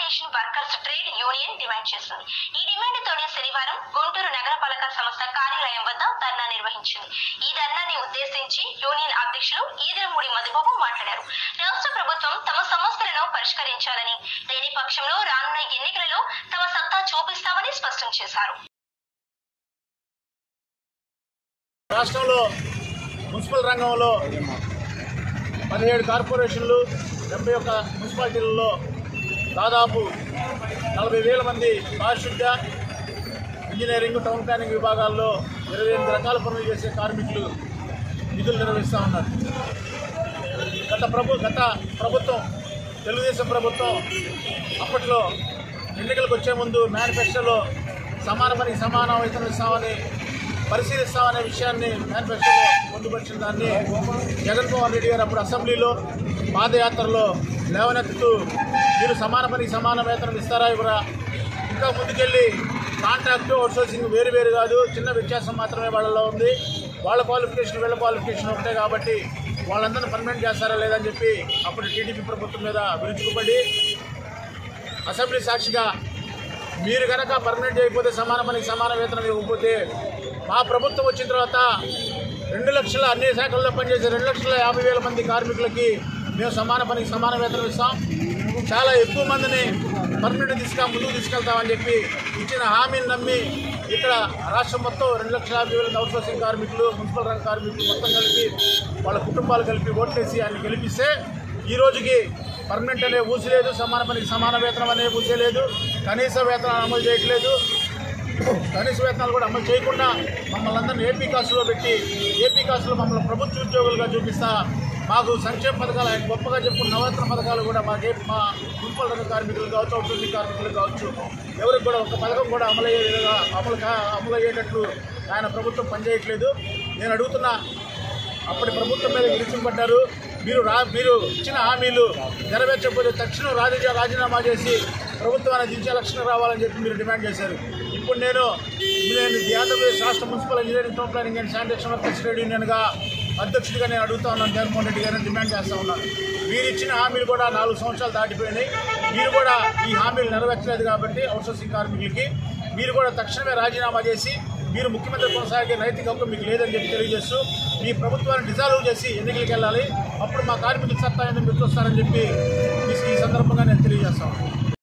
sanitation workers trade union demand చేసింది ఈ demand తోనే శనివారం గుంటూరు నగరపాలక సంస్థ కార్యాలయం వద్ద ధర్నా నిర్వహించింది ఈ ధర్నాని ఉద్దేశించి యూనియన్ అధ్యక్షులు ఈదరమూడి మధుబాబు మాట్లాడారు రాష్ట్ర ప్రభుత్వం తమ సమస్యలను పరిష్కరించాలని లేని పక్షంలో రానున్న ఎన్నికలలో తమ సత్తా చూపిస్తామని స్పష్టం చేశారు రాష్ట్రంలో మున్సిపల్ రంగంలో పదిహేడు కార్పొరేషన్లు డెబ్బై ఒక్క మున్సిపాలిటీలలో దాదాపు నలభై వేల మంది పారిశుద్ధ్య ఇంజనీరింగ్ టౌన్ ప్లానింగ్ విభాగాల్లో ఇరవై ఎనిమిది రకాల పనులు చేసే కార్మికులు విధులు నిర్వహిస్తూ ఉన్నారు గత ప్రభు గత ప్రభుత్వం తెలుగుదేశం ప్రభుత్వం అప్పట్లో ఎన్నికలకు వచ్చే ముందు మేనిఫెస్టోలో సమాన పనికి సమాన వేతనం ఇస్తామని పరిశీలిస్తామనే విషయాన్ని మేనిఫెస్టోలో పొందుపరిచిన దాన్ని జగన్మోహన్ రెడ్డి గారు అప్పుడు అసెంబ్లీలో పాదయాత్రలో లేవనెత్తుతూ మీరు సమాన పనికి సమాన వేతనం ఇస్తారా ఇవ్వరా ఇంకా ముందుకెళ్ళి కాంట్రాక్ట్ అవుట్సోర్సింగ్ వేరు వేరు కాదు చిన్న వ్యత్యాసం మాత్రమే వాళ్ళలో ఉంది వాళ్ళ క్వాలిఫికేషన్ వీళ్ళ క్వాలిఫికేషన్ ఒకటే కాబట్టి వాళ్ళందరినీ పర్మనెంట్ చేస్తారా లేదని చెప్పి అప్పుడు టీడీపీ ప్రభుత్వం మీద విరుచుకుపడి అసెంబ్లీ సాక్షిగా మీరు కనుక పర్మనెంట్ చేయకపోతే సమాన పనికి సమాన వేతనం ఇవ్వకపోతే మా ప్రభుత్వం వచ్చిన తర్వాత రెండు లక్షల అన్ని శాఖల్లో పనిచేసే రెండు లక్షల యాభై వేల మంది కార్మికులకి మేము సమాన పనికి సమాన వేతనం ఇస్తాం చాలా ఎక్కువ మందిని పర్మనెంట్ తీసుకా ముందుకు తీసుకెళ్తామని చెప్పి ఇచ్చిన హామీని నమ్మి ఇక్కడ రాష్ట్రం మొత్తం రెండు లక్షల యాభై వేల అవుట్సోర్సింగ్ కార్మికులు మున్సిపల్ రంగ కార్మికులు మొత్తం కలిపి వాళ్ళ కుటుంబాలు కలిపి ఓట్లేసి ఆయన గెలిపిస్తే ఈ రోజుకి పర్మనెంట్ అనే ఊసి లేదు సమాన పనికి సమాన వేతనం అనే ఊసే లేదు కనీస వేతనాలు అమలు చేయట్లేదు కనీస వేతనాలు కూడా అమలు చేయకుండా మమ్మల్ని అందరినీ ఏపీ కాసులో పెట్టి ఏపీ కాసులో మమ్మల్ని ప్రభుత్వ ఉద్యోగులుగా చూపిస్తా మాకు సంక్షేమ పథకాలు ఆయన గొప్పగా చెప్పుకున్న నవరత్న పథకాలు కూడా మాకే మా మున్సిపల్ రంగ కార్మికులు కావచ్చు అవుట్సోర్సింగ్ కార్మికులు కావచ్చు ఎవరికి కూడా ఒక పథకం కూడా అమలు అయ్యే విధంగా అమలు కా అమలు అయ్యేటట్లు ఆయన ప్రభుత్వం పనిచేయట్లేదు నేను అడుగుతున్నా అప్పటి ప్రభుత్వం మీద విరుచుకుపడ్డారు మీరు రా మీరు ఇచ్చిన హామీలు నెరవేర్చకపోతే తక్షణం రాజీ రాజీనామా చేసి ప్రభుత్వాన్ని దించే లక్షణం రావాలని చెప్పి మీరు డిమాండ్ చేశారు ఇప్పుడు నేను నేను ఈ ఆంధ్రప్రదేశ్ రాష్ట్ర municipal engineering town planning and sanitation workers trade యూనియన్గా అధ్యక్షుడిగా నేను అడుగుతా ఉన్నాను జగన్మోహన్ రెడ్డి గారిని డిమాండ్ చేస్తా ఉన్నాను మీరు ఇచ్చిన హామీలు కూడా నాలుగు సంవత్సరాలు దాటిపోయినాయి మీరు కూడా ఈ హామీలు నెరవేర్చలేదు కాబట్టి అవుట్సోర్సింగ్ కార్మికులకి మీరు కూడా తక్షణమే రాజీనామా చేసి మీరు ముఖ్యమంత్రి కొనసాగే నైతిక హక్కు మీకు లేదని చెప్పి తెలియజేస్తూ మీ ప్రభుత్వాన్ని డిజాల్వ్ చేసి ఎన్నికలకు వెళ్ళాలి అప్పుడు మా కార్మికుల సత్తా ఏందో మీరు చూస్తారని చెప్పి ఈ- ఈ సందర్భంగా నేను తెలియజేస్తాను